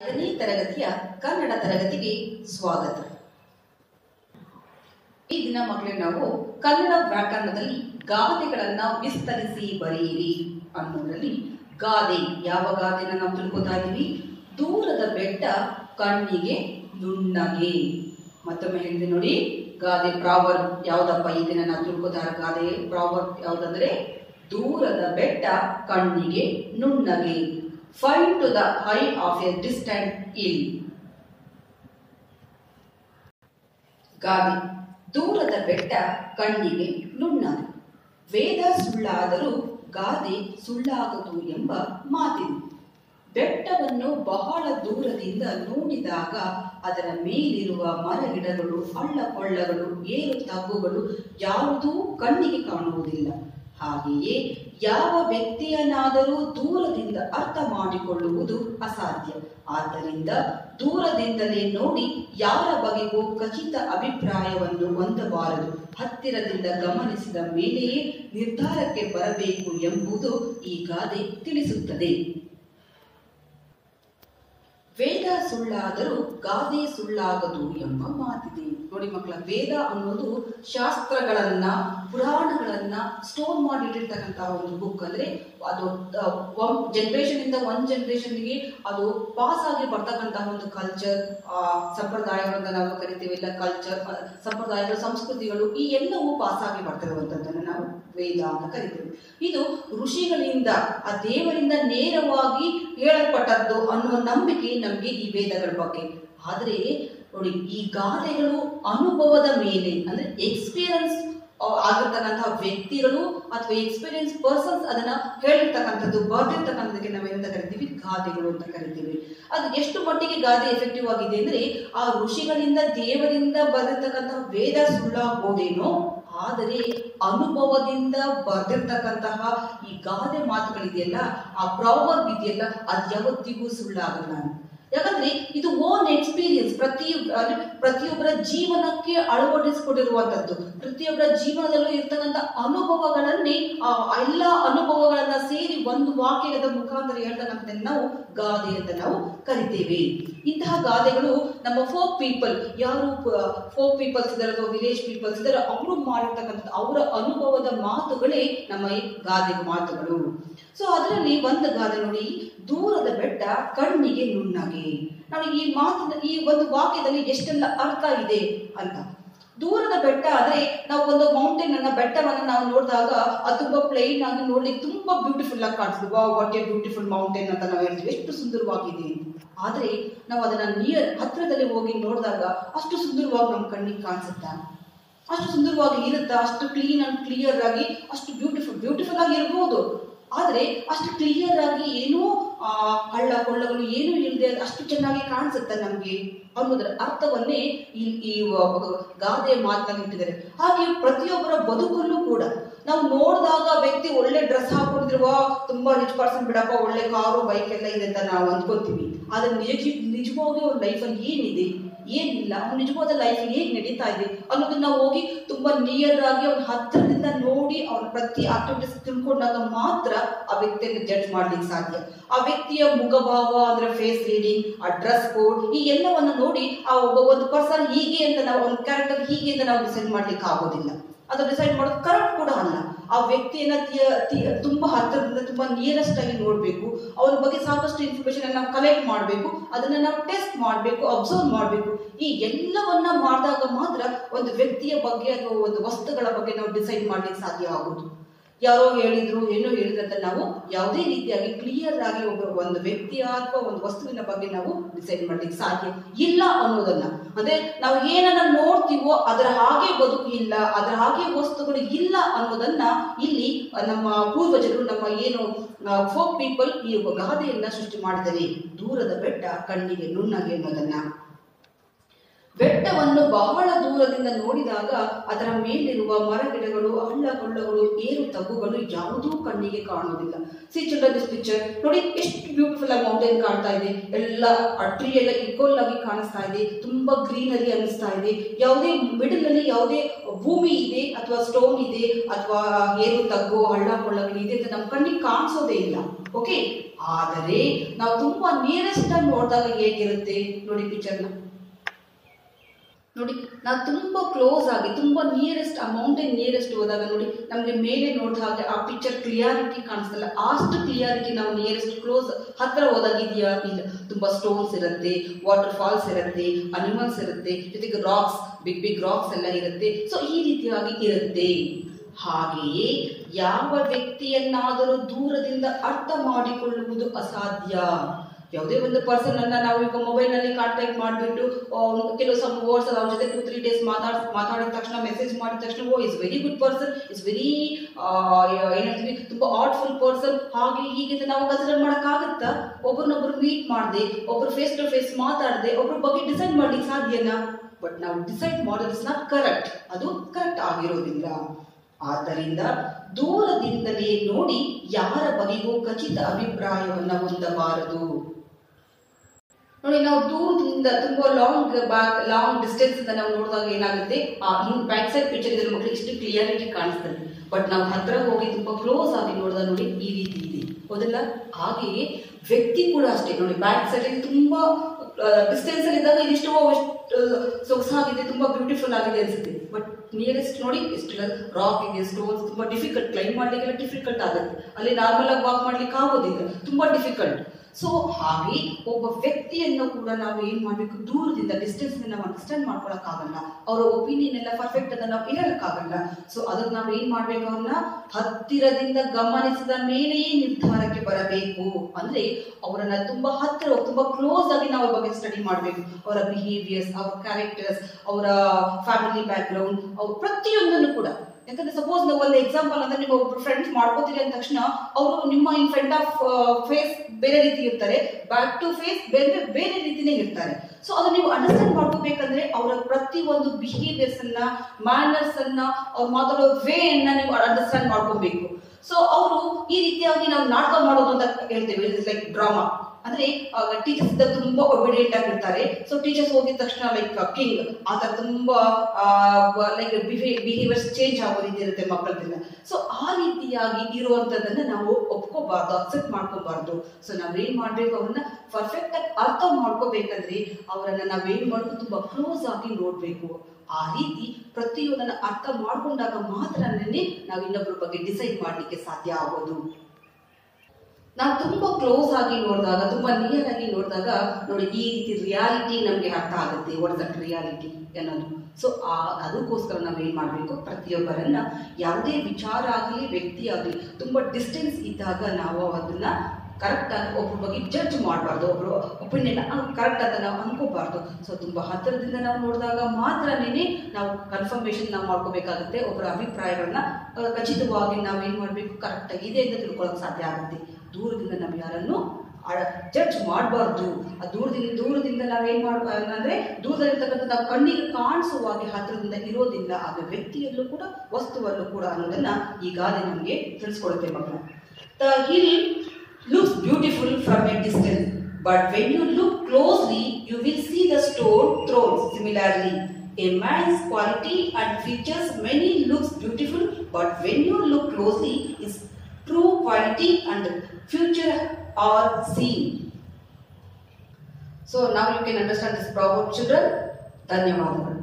ಐದನೇ ತರಗತಿಯ ಕನ್ನಡ ತರಗತಿಗೆ ಸ್ವಾಗತ ಈ ದಿನ ಮಕ್ಕಳೇ ನಾವು ಕನ್ನಡ ವ್ಯಾಕರಣದಲ್ಲಿ ಗಾದೆಗಳನ್ನ ವಿಸ್ತರಿಸಿ ಬರೆಯಿರಿ ಅನ್ನೋದ್ರಲ್ಲಿ ಗಾದೆ ಯಾವ ಗಾದೆನ ನಾವು ತಿಳ್ಕೊತಾ ಇದೀವಿ ದೂರದ ಬೆಟ್ಟ ಕಣ್ಣಿಗೆ ನುಣ್ಣಗೆ ಮತ್ತೊಮ್ಮೆ ಹೇಳಿದೆ ನೋಡಿ ಗಾದೆ ಪ್ರಾವರ್ ಯಾವ್ದಪ್ಪ ಈ ದಿನ ನಾವು ತಿಳ್ಕೊತಾ ಇರೋ ಗಾದೆ ಪ್ರಾವರ್ ಯಾವ್ದಂದ್ರೆ ದೂರದ ಬೆಟ್ಟ ಕಣ್ಣಿಗೆ ನುಣ್ಣಗೆ fine to the high of a distant hill ಗಾದೆ ದೂರದ ಬೆಟ್ಟ ಕಣ್ಣಿಗೆ ನುಣ್ಣಗೆ ವೇದ ಸುಳ್ಳಾದರೂ ಗಾದೆ ಸುಳ್ಳಾಗದು ಎಂಬ ಮಾತಿದೆ ಬೆಟ್ಟವನ್ನು ಬಹಳ ದೂರದಿಂದ ನೋಡಿದಾಗ ಅದರ ಮೇಲಿರುವ ಮರಗಿಡಗಳು ಹಳ್ಳ ಕೊಳ್ಳಗಳು ಏರು ತಗ್ಗುಗಳು ಯಾವುದೂ ಕಣ್ಣಿಗೆ ಕಾಣುವುದಿಲ್ಲ ಹಾಗೆಯೇ ಯಾವ ವ್ಯಕ್ತಿಯನ್ನಾದರೂ ದೂರದಿಂದ ಅರ್ಥ ಮಾಡಿಕೊಳ್ಳುವುದು ಅಸಾಧ್ಯ ಆದ್ದರಿಂದ ದೂರದಿಂದಲೇ ನೋಡಿ ಯಾರ ಬಗೆಗೂ ಖಚಿತ ಅಭಿಪ್ರಾಯವನ್ನು ಹೊಂದಬಾರದು ಹತ್ತಿರದಿಂದ ಗಮನಿಸಿದ ಮೇಲೆಯೇ ನಿರ್ಧಾರಕ್ಕೆ ಬರಬೇಕು ಎಂಬುದು ಈ ಗಾದೆ ತಿಳಿಸುತ್ತದೆ ವೇದ ಸುಳ್ಳಾದರೂ ಗಾದೆ ಸುಳ್ಳಾಗದು ಎಂಬ ಮಾತಿದೆ ನೋಡಿ ಮಕ್ಕಳ ವೇದ ಅನ್ನೋದು ಶಾಸ್ತ್ರಗಳನ್ನ ಪುರಾಣಗಳನ್ನ ಸ್ಟೋರ್ ಮಾಡಿಟ್ಟಿರ್ತಕ್ಕಂತಹ ಒಂದು ಬುಕ್ ಅಂದ್ರೆ ಅದು ಜನರೇಷನ್ ಇಂದ ಒಂದ್ ಜನರೇಷನ್ಗೆ ಅದು ಪಾಸ್ ಆಗಿ ಬರ್ತಕ್ಕಂತಹ ಒಂದು ಕಲ್ಚರ್ ಸಂಪ್ರದಾಯಗಳನ್ನ ನಾವು ಕರಿತೀವಿ ಇಲ್ಲ ಕಲ್ಚರ್ ಸಂಪ್ರದಾಯಗಳು ಸಂಸ್ಕೃತಿಗಳು ಈ ಎಲ್ಲವೂ ಪಾಸ್ ಆಗಿ ಬರ್ತಿರುವಂತದ್ದನ್ನು ನಾವು ವೇದ ಅಂತ ಕರಿತೀವಿ ಇದು ಋಷಿಗಳಿಂದ ಆ ದೇವರಿಂದ ನೇರವಾಗಿ ಹೇಳಲ್ಪಟ್ಟದ್ದು ಅನ್ನುವ ನಂಬಿಕೆ ನಮಗೆ ಈ ವೇದಗಳ ಬಗ್ಗೆ ಆದರೆ ನೋಡಿ ಈ ಗಾದೆಗಳು ಅನುಭವದ ಮೇಲೆ ಅಂದ್ರೆ ಎಕ್ಸ್ಪೀರಿಯನ್ಸ್ ಆಗಿರ್ತಕ್ಕಂತಹ ವ್ಯಕ್ತಿಗಳು ಅಥವಾ ಎಕ್ಸ್ಪೀರಿಯನ್ಸ್ ಪರ್ಸನ್ಸ್ ಅದನ್ನ ಹೇಳಿರ್ತಕ್ಕಂಥದ್ದು ಬರ್ದಿರ್ತಕ್ಕಂಥದಕ್ಕೆ ನಾವೇನಂತ ಕರಿತೀವಿ ಗಾದೆಗಳು ಅಂತ ಕರಿತೀವಿ ಅದು ಎಷ್ಟು ಮಟ್ಟಿಗೆ ಗಾದೆ ಎಫೆಕ್ಟಿವ್ ಆಗಿದೆ ಅಂದ್ರೆ ಆ ಋಷಿಗಳಿಂದ ದೇವರಿಂದ ಬರೆದಿರ್ತಕ್ಕಂತಹ ವೇದ ಸುಳ್ಳಾಗ್ಬೋದೇನೋ ಆದರೆ ಅನುಭವದಿಂದ ಬರೆದಿರ್ತಕ್ಕಂತಹ ಈ ಗಾದೆ ಮಾತುಗಳಿದೆಯಲ್ಲ ಆ ಪ್ರಾವರ್ ಇದೆಯಲ್ಲ ಅದು ಯಾವತ್ತಿಗೂ ಸುಳ್ಳಾಗಲ್ಲ ಯಾಕಂದ್ರೆ ಇದು ಓನ್ ಎಕ್ಸ್ಪೀರಿಯನ್ಸ್ ಪ್ರತಿ ಅಂದ್ರೆ ಪ್ರತಿಯೊಬ್ಬರ ಜೀವನಕ್ಕೆ ಅಳವಡಿಸಿಕೊಂಡಿರುವಂತದ್ದು ಪ್ರತಿಯೊಬ್ಬರ ಜೀವನದಲ್ಲೂ ಇರ್ತಕ್ಕಂಥ ಅನುಭವಗಳನ್ನೇ ಆ ಎಲ್ಲ ಅನುಭವಗಳನ್ನ ಸೇರಿ ಒಂದು ವಾಕ್ಯದ ಮುಖಾಂತರ ಹೇಳ್ತಕ್ಕಂಥದ್ದನ್ನ ನಾವು ಗಾದೆ ಅಂತ ನಾವು ಕರಿತೇವೆ ಇಂತಹ ಗಾದೆಗಳು ನಮ್ಮ ಫೋಕ್ ಪೀಪಲ್ ಯಾರು ಫೋಕ್ ಪೀಪಲ್ಸ್ ಇದ್ದಾರೆ ಅಥವಾ ವಿಲೇಜ್ ಪೀಪಲ್ಸ್ ಇದ್ದಾರೆ ಅವರು ಮಾಡಿರ್ತಕ್ಕಂಥದ್ದು ಅವರ ಅನುಭವದ ಮಾತುಗಳೇ ನಮ್ಮ ಈ ಗಾದೆ ಮಾತುಗಳು ಸೊ ಅದರಲ್ಲಿ ಒಂದು ಗಾದೆ ನೋಡಿ ದೂರದ ಬೆಟ್ಟ ಕಣ್ಣಿಗೆ ನುಣ್ಣಗೆ ನಾವು ಈ ಮಾತಿನ ಈ ಒಂದು ವಾಕ್ಯದಲ್ಲಿ ಎಷ್ಟೆಲ್ಲ ಅರ್ಥ ಇದೆ ಅಂತ ದೂರದ ಬೆಟ್ಟ ಆದ್ರೆ ನಾವು ಒಂದು ಮೌಂಟೇನ್ ಅನ್ನ ಬೆಟ್ಟವನ್ನ ನಾವು ನೋಡಿದಾಗ ಅದು ತುಂಬಾ ಪ್ಲೈನ್ ಆಗಿ ನೋಡ್ಲಿಕ್ಕೆ ತುಂಬಾ ಬ್ಯೂಟಿಫುಲ್ ಆಗಿ ಕಾಣಿಸ್ತದೆ ವಾ ವಾಟ್ ಎ ಬ್ಯೂಟಿಫುಲ್ ಮೌಂಟೇನ್ ಅಂತ ನಾವು ಹೇಳ್ತೀವಿ ಎಷ್ಟು ಸುಂದರವಾಗಿದೆ ಆದ್ರೆ ನಾವು ಅದನ್ನ ನಿಯರ್ ಹತ್ರದಲ್ಲಿ ಹೋಗಿ ನೋಡಿದಾಗ ಅಷ್ಟು ಸುಂದರವಾಗಿ ನಮ್ಮ ಕಣ್ಣಿಗೆ ಕಾಣಿಸುತ್ತಾ ಅಷ್ಟು ಸುಂದರವಾಗಿ ಇರುತ್ತಾ ಅಷ್ಟು ಕ್ಲೀನ್ ಅಂಡ್ ಕ್ಲಿಯರ್ ಆಗಿ ಅಷ್ಟು ಬ್ಯೂಟಿಫುಲ್ ಬ್ಯೂಟಿಫುಲ್ ಆಗಿ ಇರ್ಬೋದು ಆದರೆ ಅಷ್ಟು ಕ್ಲಿಯರ್ ಆಗಿ ಏನೂ ಹಳ್ಳ ಕೊಳ್ಳಗಳು ಏನೂ ಇಲ್ಲದೆ ಅಷ್ಟು ಚೆನ್ನಾಗಿ ಕಾಣಿಸುತ್ತೆ ನಮಗೆ ಅನ್ನೋದರ ಅರ್ಥವನ್ನೇ ಈ ಈ ಗಾದೆ ಮಾತನಾಗಿ ಇಟ್ಟಿದ್ದಾರೆ ಹಾಗೆ ಪ್ರತಿಯೊಬ್ಬರ ಬದುಕಲ್ಲೂ ಕೂಡ ನಾವು ನೋಡಿದಾಗ ವ್ಯಕ್ತಿ ಒಳ್ಳೆ ಡ್ರೆಸ್ ಹಾಕೊಂಡಿರುವ ತುಂಬಾ ರಿಚ್ ಪರ್ಸನ್ ಬಿಡಪ್ಪ ಒಳ್ಳೆ ಕಾರು ಬೈಕ್ ಎಲ್ಲ ಇದೆ ಅಂತ ನಾವು ಅಂದ್ಕೊಳ್ತೀವಿ ಆದ್ರೆ ನಿಜ ನಿಜವಾಗಿ ಅವ್ರ ಲೈಫಲ್ಲಿ ಏನಿದೆ ಏನಿಲ್ಲ ಅವ್ನ ನಿಜವಾದ ಲೈಫ್ ಹೇಗೆ ನಡೀತಾ ಇದೆ ಅನ್ನೋದನ್ನ ಹೋಗಿ ತುಂಬಾ ನಿಯರ್ ಆಗಿ ಅವ್ನ ಹತ್ತಿರದಿಂದ ನೋಡಿ ಅವನ ಪ್ರತಿ ಆಕ್ಟಿವಿಟೀಸ್ ತಿಳ್ಕೊಂಡಾಗ ಮಾತ್ರ ಆ ವ್ಯಕ್ತಿಯನ್ನು ಜಡ್ಜ್ ಮಾಡ್ಲಿಕ್ಕೆ ಸಾಧ್ಯ ಆ ವ್ಯಕ್ತಿಯ ಮುಖಭಾವ ಅಂದ್ರೆ ಫೇಸ್ ರೀಡಿಂಗ್ ಆ ಡ್ರೆಸ್ ಕೋಡ್ ಈ ಎಲ್ಲವನ್ನ ನೋಡಿ ಆ ಒಬ್ಬ ಒಂದು ಪರ್ಸನ್ ಹೀಗೆ ಅಂತ ನಾವು ಒಂದು ಕ್ಯಾರೆಕ್ಟರ್ ಹೀಗೆ ಅಂತ ನಾವು ಡಿಸೈಡ್ ಮಾಡ್ಲಿಕ್ಕೆ ಆಗೋದಿಲ್ಲ ಅದು ಡಿಸೈಡ್ ಮಾಡೋದು ಕರೆಕ್ಟ್ ಕೂಡ ಅಲ್ಲ ಆ ವ್ಯಕ್ತಿಯನ್ನ ತುಂಬಾ ಹತ್ತಿರದಿಂದ ತುಂಬಾ ನಿಯರೆಸ್ಟ್ ಆಗಿ ನೋಡ್ಬೇಕು ಅವ್ರ ಬಗ್ಗೆ ಸಾಕಷ್ಟು ಇನ್ಫಾರ್ಮೇಶನ್ ನಾವು ಕಲೆಕ್ಟ್ ಮಾಡಬೇಕು ಅದನ್ನ ನಾವು ಟೆಸ್ಟ್ ಮಾಡಬೇಕು ಅಬ್ಸರ್ವ್ ಮಾಡಬೇಕು ಈ ಎಲ್ಲವನ್ನ ಮಾಡಿದಾಗ ಮಾತ್ರ ಒಂದು ವ್ಯಕ್ತಿಯ ಬಗ್ಗೆ ಅಥವಾ ಒಂದು ವಸ್ತುಗಳ ಬಗ್ಗೆ ನಾವು ಡಿಸೈಡ್ ಮಾಡ್ಲಿಕ್ಕೆ ಸಾಧ್ಯ ಆಗುದು ಯಾರೋ ಹೇಳಿದ್ರು ಏನೋ ಹೇಳಿದ್ರು ಅಂತ ನಾವು ಯಾವುದೇ ರೀತಿಯಾಗಿ ಕ್ಲಿಯರ್ ಆಗಿ ಒಬ್ಬ ಒಂದು ವ್ಯಕ್ತಿಯ ಅಥವಾ ಒಂದು ವಸ್ತುವಿನ ಬಗ್ಗೆ ನಾವು ಡಿಸೈಡ್ ಮಾಡ್ಲಿಕ್ಕೆ ಸಾಧ್ಯ ಇಲ್ಲ ಅನ್ನೋದನ್ನ ಅಂದ್ರೆ ನಾವು ಏನನ್ನ ನೋಡ್ತೀವೋ ಅದರ ಹಾಗೆ ಬದುಕು ಇಲ್ಲ ಅದರ ಹಾಗೆ ವಸ್ತುಗಳು ಇಲ್ಲ ಅನ್ನೋದನ್ನ ಇಲ್ಲಿ ನಮ್ಮ ಪೂರ್ವಜರು ನಮ್ಮ ಏನು ಫೋಕ್ ಪೀಪಲ್ ಈ ಗಾದೆಯನ್ನ ಸೃಷ್ಟಿ ಮಾಡಿದರೆ ದೂರದ ಬೆಟ್ಟ ಕಣ್ಣಿಗೆ ನುಣ್ಣಗೆ ಅನ್ನೋದನ್ನ ಬೆಟ್ಟವನ್ನು ಬಹಳ ದೂರದಿಂದ ನೋಡಿದಾಗ ಅದರ ಮೇಲಿರುವ ಮರಗಿಡಗಳು ಹಳ್ಳ ಕೊಳ್ಳಗಳು ಏರು ತಗ್ಗುಗಳು ಯಾವುದೂ ಕಣ್ಣಿಗೆ ಕಾಣುವುದಿಲ್ಲ ಸಿ ಚಿಲ್ಡ್ರನ್ ದಿಸ್ ಪಿಕ್ಚರ್ ನೋಡಿ ಎಷ್ಟು ಬ್ಯೂಟಿಫುಲ್ ಆಗಿ ಮೌಂಟೇನ್ ಕಾಣ್ತಾ ಇದೆ ಎಲ್ಲ ಟ್ರೀ ಎಲ್ಲ ಈಕ್ವಲ್ ಆಗಿ ಕಾಣಿಸ್ತಾ ಇದೆ ತುಂಬಾ ಗ್ರೀನರಿ ಅನಿಸ್ತಾ ಇದೆ ಯಾವುದೇ ಮಿಡಲ್ ಅಲ್ಲಿ ಯಾವುದೇ ಭೂಮಿ ಇದೆ ಅಥವಾ ಸ್ಟೋನ್ ಇದೆ ಅಥವಾ ಏರು ತಗ್ಗು ಹಳ್ಳ ಕೊಳ್ಳಗಳು ಇದೆ ಅಂತ ನಮ್ಮ ಕಣ್ಣಿಗೆ ಕಾಣಿಸೋದೇ ಇಲ್ಲ ಓಕೆ ಆದರೆ ನಾವು ತುಂಬಾ ನಿಯರೆಸ್ಟ್ ಆಗಿ ನೋಡಿದಾಗ ಹೇಗಿರುತ್ತೆ ನೋಡಿ ಪಿಕ್ಚರ್ನ ನೋಡಿ ನಾವು ತುಂಬಾ ಕ್ಲೋಸ್ ಆಗಿ ತುಂಬಾ ನಿಯರೆಸ್ಟ್ ಆ ಮೌಂಟೇನ್ ನಿಯರೆಸ್ಟ್ ಹೋದಾಗ ನೋಡಿ ನಮಗೆ ಮೇಲೆ ನೋಡಿದ ಹಾಗೆ ಆ ಪಿಕ್ಚರ್ ಕ್ಲಿಯಾರಿಟಿ ಕಾಣಿಸ್ತಲ್ಲ ಅಷ್ಟು ಕ್ಲಿಯಾರಿಟಿ ನಾವು ನಿಯರೆಸ್ಟ್ ಕ್ಲೋಸ್ ಹತ್ರ ಹೋದಾಗ ಇದೆಯಾ ಇಲ್ಲ ತುಂಬಾ ಸ್ಟೋನ್ಸ್ ಇರುತ್ತೆ ವಾಟರ್ ಫಾಲ್ಸ್ ಇರುತ್ತೆ ಅನಿಮಲ್ಸ್ ಇರುತ್ತೆ ಜೊತೆಗೆ ರಾಕ್ಸ್ ಬಿಗ್ ಬಿಗ್ ರಾಕ್ಸ್ ಎಲ್ಲ ಇರುತ್ತೆ ಸೊ ಈ ರೀತಿಯಾಗಿ ಇರುತ್ತೆ ಹಾಗೆಯೇ ಯಾವ ವ್ಯಕ್ತಿಯನ್ನಾದರೂ ದೂರದಿಂದ ಅರ್ಥ ಮಾಡಿಕೊಳ್ಳುವುದು ಅಸಾಧ್ಯ ಯಾವುದೇ ಒಂದು ಪರ್ಸನ್ ಅನ್ನ ನಾವು ಈಗ ಮೊಬೈಲ್ ನಲ್ಲಿ ಕಾಂಟ್ಯಾಕ್ಟ್ ಮಾಡಿಬಿಟ್ಟು ಕೆಲವು ಸಮ್ ವರ್ಡ್ಸ್ ಅವ್ರ ಜೊತೆ ಟೂ ತ್ರೀ ಡೇಸ್ ಮಾತಾಡ್ ಮಾತಾಡಿದ ತಕ್ಷಣ ಮೆಸೇಜ್ ಮಾಡಿದ ತಕ್ಷಣ oh is very good person is very ಏನ್ ಹೇಳ್ತೀವಿ ತುಂಬಾ ಆರ್ಟ್ಫುಲ್ ಪರ್ಸನ್ ಹಾಗೆ ಹೀಗೆ ಅಂತ ನಾವು ಕನ್ಸಿಡರ್ ಮಾಡೋಕ್ಕಾಗತ್ತಾ ಒಬ್ರನ್ನೊಬ್ರು ಮೀಟ್ ಮಾಡದೆ ಒಬ್ರು ಫೇಸ್ ಟು ಫೇಸ್ ಮಾತಾಡದೆ ಒಬ್ರ ಬಗ್ಗೆ ಡಿಸೈಡ್ ಮಾಡ್ಲಿಕ್ಕೆ ಸಾಧ್ಯನಾ ಬಟ್ ನಾವು ಡಿಸೈಡ್ ಮಾಡೋದು ಇಸ್ ನಾಟ್ ಕರೆಕ್ಟ್ ಅದು ಕರೆಕ್ಟ್ ಆಗಿರೋದಿಲ್ಲ ಆದ್ದರಿಂದ ದೂರದಿಂದಲೇ ನೋಡಿ ಯಾರ ಬಗೆಗೂ ಖಚಿತ ಅಭಿಪ್ರಾಯವನ್ನ ಹೊಂದಬಾರದು ನೋಡಿ ನಾವು ದೂರದಿಂದ ತುಂಬಾ ಲಾಂಗ್ ಬ್ಯಾಕ್ ಲಾಂಗ್ ಡಿಸ್ಟೆನ್ಸ್ ಇಂದ ನಾವು ನೋಡಿದಾಗ ಏನಾಗುತ್ತೆ ಆ ಇನ್ ಬ್ಯಾಕ್ ಸೈಡ್ ಪಿಕ್ಚರ್ ಇದ್ರ ಮಕ್ಕಳಿಗೆ ಇಷ್ಟು ಕ್ಲಿಯಾರಿಟಿ ಕಾಣಿಸ್ತದೆ ಬಟ್ ನಾವು ಹತ್ರ ಹೋಗಿ ತುಂಬಾ ಕ್ಲೋಸ್ ಆಗಿ ನೋಡಿದಾಗ ನೋಡಿ ಈ ರೀತಿ ಇದೆ ಹೌದಲ್ಲ ಹಾಗೆಯೇ ವ್ಯಕ್ತಿ ಕೂಡ ಅಷ್ಟೇ ನೋಡಿ ಬ್ಯಾಕ್ ಸೈಡ್ ಅಲ್ಲಿ ತುಂಬಾ ಡಿಸ್ಟೆನ್ಸ್ ಅಲ್ಲಿ ಇದ್ದಾಗ ಇದಿಷ್ಟು ಸೊಗಸಾಗಿದೆ ತುಂಬಾ ಬ್ಯೂಟಿಫುಲ್ ಆಗಿದೆ ಅನ್ಸುತ್ತೆ ಬಟ್ ನಿಯರೆಸ್ಟ್ ನೋಡಿ ಎಷ್ಟು ರಾಕ್ ಇದೆ ಸ್ಟೋನ್ಸ್ ತುಂಬಾ ಡಿಫಿಕಲ್ಟ್ ಕ್ಲೈಮ್ ಮಾಡ್ಲಿಕ್ಕೆಲ್ಲ ಡಿಫಿಕಲ್ಟ್ ಆಗುತ್ತೆ ಅಲ್ಲಿ ನಾರ್ಮಲ್ ಆಗಿ ವಾಕ್ ಮಾಡ್ಲಿಕ್ಕೆ ಆಗೋದಿಲ್ಲ ತುಂಬಾ ಡಿಫಿಕಲ್ಟ್ ಸೊ ಹಾಗೆ ಒಬ್ಬ ವ್ಯಕ್ತಿಯನ್ನು ಕೂಡ ನಾವು ಏನ್ ಮಾಡ್ಬೇಕು ದೂರದಿಂದ ಡಿಸ್ಟೆನ್ಸ್ ನಾವು ಅಂಡರ್ಸ್ಟ್ಯಾಂಡ್ ಮಾಡ್ಕೊಳಕ್ಕಾಗಲ್ಲ ಅವರ ಒಪಿನಿಯನ್ ಎಲ್ಲ ಪರ್ಫೆಕ್ಟ್ ಅಂತ ನಾವು ಹೇಳಕ್ಕಾಗಲ್ಲ ಸೊ ಅದಕ್ಕೆ ನಾವು ಏನ್ ಮಾಡ್ಬೇಕು ಅವ್ರನ್ನ ಹತ್ತಿರದಿಂದ ಗಮನಿಸಿದ ಮೇಲೆಯೇ ನಿರ್ಧಾರಕ್ಕೆ ಬರಬೇಕು ಅಂದ್ರೆ ಅವರನ್ನ ತುಂಬಾ ಹತ್ತಿರ ತುಂಬಾ ಕ್ಲೋಸ್ ಆಗಿ ನಾವು ಅವ್ರ ಬಗ್ಗೆ ಸ್ಟಡಿ ಮಾಡ್ಬೇಕು ಅವರ ಬಿಹೇವಿಯರ್ಸ್ ಅವರ ಕ್ಯಾರೆಕ್ಟರ್ಸ್ ಅವರ ಫ್ಯಾಮಿಲಿ ಬ್ಯಾಕ್ ಗ್ರೌಂಡ್ ಅವ್ರ ಪ್ರತಿಯೊಂದನ್ನು ಕೂಡ ಯಾಕಂದ್ರೆ ಸಪೋಸ್ ನಾವು ಒಂದು ಎಕ್ಸಾಂಪಲ್ ಅಂದ್ರೆ ನೀವು ಒಬ್ರು ಫ್ರೆಂಡ್ಸ್ ಮಾಡ್ಕೋತೀರಿ ಅಂದ ತಕ್ಷಣ ಅವರು ನಿಮ್ಮ ಇನ್ ಫ್ರಂಟ್ ಆಫ್ ಫೇಸ್ ಬೇರೆ ರೀತಿ ಇರ್ತಾರೆ ಬ್ಯಾಕ್ ಟು ಫೇಸ್ ಬೇರೆ ಬೇರೆ ರೀತಿನೇ ಇರ್ತಾರೆ ಸೊ ಅದನ್ನ ನೀವು ಅಂಡರ್ಸ್ಟ್ಯಾಂಡ್ ಮಾಡ್ಕೋಬೇಕಂದ್ರೆ ಅವರ ಪ್ರತಿ ಒಂದು ಬಿಹೇವಿಯರ್ಸ್ ಅನ್ನ ಮ್ಯಾನರ್ಸ್ ಅನ್ನ ಅವ್ರು ಮಾತಾಡೋ ವೇ ಅನ್ನ ನೀವು ಅಂಡರ್ಸ್ಟ್ಯಾಂಡ್ ಮಾಡ್ಕೋಬೇಕು ಸೊ ಅವರು ಈ ರೀತಿಯಾಗಿ ನಾವು ನಾಟಕ ಮಾಡೋದು ಅಂತ ಹೇಳ್ತೇವೆ ಲೈಕ್ ಡ್ರಾಮಾ ಅಂದ್ರೆ ಟೀಚರ್ಸ್ ಇದ್ದಾಗ ತುಂಬಾ ಒಬಿಡಿಯಂಟ್ ಆಗಿರ್ತಾರೆ ಸೊ ಟೀಚರ್ಸ್ ಹೋಗಿದ ತಕ್ಷಣ ಲೈಕ್ ಕಿಂಗ್ ಆ ತರ ತುಂಬಾ ಲೈಕ್ ಬಿಹೇವಿಯರ್ಸ್ ಚೇಂಜ್ ಆಗೋ ರೀತಿ ಇರುತ್ತೆ ಮಕ್ಕಳದೆಲ್ಲ ಸೊ ಆ ರೀತಿಯಾಗಿ ಇರುವಂತದನ್ನ ನಾವು ಒಪ್ಕೋಬಾರ್ದು ಅಕ್ಸೆಪ್ಟ್ ಮಾಡ್ಕೋಬಾರ್ದು ಸೊ ನಾವೇನ್ ಮಾಡ್ಬೇಕು ಅವ್ರನ್ನ ಪರ್ಫೆಕ್ಟ್ ಆಗಿ ಅರ್ಥ ಮಾಡ್ಕೋಬೇಕಂದ್ರೆ ಅವರನ್ನ ನಾವೇನ್ ಮಾಡ್ಬೇಕು ತುಂಬಾ ಕ್ಲೋಸ್ ಆಗಿ ನೋಡ್ಬೇಕು ಆ ರೀತಿ ಪ್ರತಿಯೊಂದನ್ನ ಅರ್ಥ ಮಾಡ್ಕೊಂಡಾಗ ಮಾತ್ರನೇ ನಾವು ಇನ್ನೊಬ್ಬರ ಬಗ್ಗೆ ಡಿಸೈಡ್ ಮಾಡ್ಲಿಕ್ಕೆ ಸಾಧ್ಯ ಆಗೋದು ನಾವು ತುಂಬಾ ಕ್ಲೋಸ್ ಆಗಿ ನೋಡಿದಾಗ ತುಂಬಾ ನಿಯರ್ ಆಗಿ ನೋಡಿದಾಗ ನೋಡಿ ಈ ರೀತಿ ರಿಯಾಲಿಟಿ ನಮಗೆ ಅರ್ಥ ಆಗುತ್ತೆ ವಾಟ್ ದಟ್ ರಿಯಾಲಿಟಿ ಅನ್ನೋದು ಸೊ ಆ ಅದಕ್ಕೋಸ್ಕರ ನಾವು ಏನ್ ಮಾಡಬೇಕು ಪ್ರತಿಯೊಬ್ಬರನ್ನ ಯಾವುದೇ ವಿಚಾರ ಆಗಲಿ ವ್ಯಕ್ತಿ ಆಗಲಿ ತುಂಬಾ ಡಿಸ್ಟೆನ್ಸ್ ಇದ್ದಾಗ ನಾವು ಅದನ್ನ ಕರೆಕ್ಟ್ ಆಗಿ ಒಬ್ಬರ ಬಗ್ಗೆ ಜಡ್ಜ್ ಮಾಡಬಾರ್ದು ಒಬ್ರು ಒಪಿನಿಯನ್ ಕರೆಕ್ಟ್ ಅಂತ ನಾವು ಅನ್ಕೋಬಾರ್ದು ಸೊ ತುಂಬಾ ಹತ್ತಿರದಿಂದ ನಾವು ನೋಡಿದಾಗ ಮಾತ್ರನೇ ನಾವು ಕನ್ಫರ್ಮೇಶನ್ ನಾವು ಮಾಡ್ಕೋಬೇಕಾಗುತ್ತೆ ಒಬ್ಬರ ಅಭಿಪ್ರಾಯಗಳನ್ನ ಅಹ್, ಖಚಿತವಾಗಿ ನಾವು ಏನ್ ಮಾಡ್ಬೇಕು ಕರೆಕ್ಟ್ ಆಗಿದೆ ಅಂತ ತಿಳ್ಕೊಳಕ್ ಸಾಧ್ಯ ಆಗುತ್ತೆ ದೂರದಿಂದ ನಾವು ಯಾರನ್ನು ಜಡ್ಜ್ ಮಾಡಬಾರ್ದು ಆ ದೂರದಿಂದ ದೂರದಿಂದ ನಾವೇನ್ ಮಾಡ್ ಅಂದ್ರೆ ದೂರದಲ್ಲಿರ್ತಕ್ಕಂಥ ನಾವು ಕಣ್ಣಿಗೆ ಕಾಣಿಸುವಾಗೆ ಹತ್ತಿರದಿಂದ ಇರೋದಿಲ್ಲ ಆಗ ವ್ಯಕ್ತಿಯಲ್ಲೂ ಕೂಡ ವಸ್ತುವಲ್ಲೂ ಕೂಡ ಅನ್ನೋದನ್ನ ಈ ಗಾದೆ ನಮಗೆ ತಿಳಿಸ್ಕೊಡುತ್ತೆ ಮಕ್ಕಳ the hill looks beautiful from a distance, but when you look closely, you will see the stone thrones. Similarly, a man's quality and features many looks beautiful, but when you look closely, his true quality and future are seen. So now you can understand this proverb, children. ಧನ್ಯವಾದಗಳು